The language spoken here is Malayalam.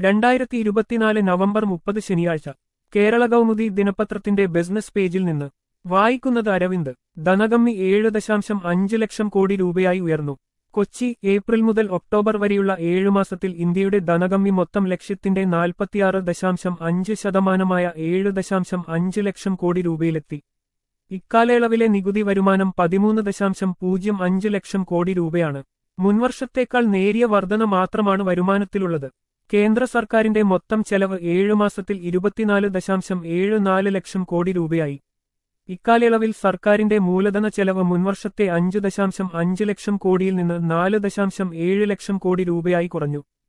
രണ്ടായിരത്തി ഇരുപത്തിനാല് നവംബർ മുപ്പത് ശനിയാഴ്ച കേരള കൗമുദി ദിനപത്രത്തിന്റെ ബിസിനസ് പേജിൽ നിന്ന് വായിക്കുന്നത് അരവിന്ദ് ധനകമ്മി ഏഴ് ദശാംശം അഞ്ച് ലക്ഷം കോടി രൂപയായി ഉയർന്നു കൊച്ചി ഏപ്രിൽ മുതൽ ഒക്ടോബർ വരെയുള്ള ഏഴു മാസത്തിൽ ഇന്ത്യയുടെ ധനകമ്മി മൊത്തം ലക്ഷ്യത്തിന്റെ നാൽപ്പത്തിയാറ് ദശാംശം അഞ്ച് ശതമാനമായ ഏഴ് ദശാംശം അഞ്ച് ലക്ഷം കോടി രൂപയിലെത്തി ഇക്കാലയളവിലെ നികുതി വരുമാനം പതിമൂന്ന് ദശാംശം പൂജ്യം അഞ്ച് ലക്ഷം കോടി രൂപയാണ് മുൻവർഷത്തേക്കാൾ നേരിയ വർധന മാത്രമാണ് വരുമാനത്തിലുള്ളത് കേന്ദ്ര സർക്കാരിന്റെ മൊത്തം ചെലവ് ഏഴു മാസത്തിൽ ഇരുപത്തിനാല് ദശാംശം ഏഴ് നാല് ലക്ഷം കോടി രൂപയായി ഇക്കാലയളവിൽ സർക്കാരിന്റെ മൂലധന ചെലവ് മുൻവർഷത്തെ അഞ്ച് ദശാംശം അഞ്ച് ലക്ഷം കോടിയിൽ നിന്ന് നാല് ദശാംശം ഏഴ് ലക്ഷം കോടി രൂപയായി കുറഞ്ഞു